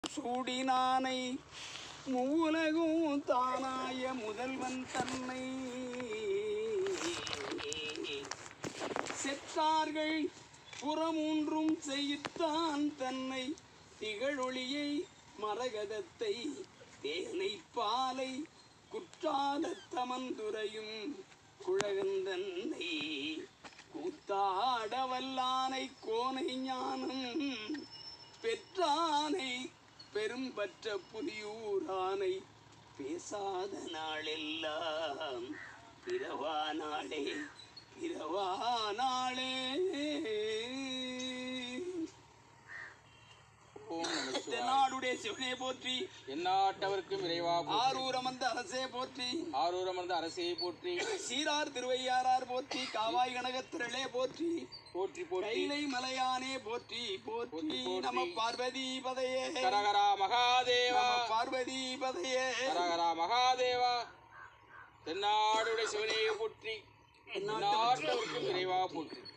சூடினானை மூலகும் தானாய முதல்வன் தன்னை செற்றார்கள் புறமூன்றும் செய்தான் தன்னை திகழொளியை மரகதத்தை தேனை பாலை குற்றால தமந்துரையும் குழகந்தன்னை கூத்தாடவல்லானை கோனை ஞானம் பெற்றானை பெரும்பற்ற புலியூரானை பேசாத நாளெல்லாம் பிறவா நாளே பிறவா நாளே ஓம் நம சிவாய. தென்னாடுடைய சிவனே போற்றி எந்நாட்டவர்க்கும் இறைவா போற்றி. ஆரூர் அமர்ந்த அரசே போற்றி ஆரூர் அமர்ந்த அரசையை போற்றி சீரார் திருவையாறார் போற்றி காவாய் கனகத்திரளே போற்றி போற்றி போற்றி கைலை மலையானே போற்றி போற்றி போற்றி, போற்றி. நம பார்வதி பதையே கரகரா மகாதேவா நம பார்வதி பதையே கரகரா மகாதேவா தென்னாடுடைய சிவனையை போற்றி எந்நாட்டவர்க்கும் இறைவா போற்றி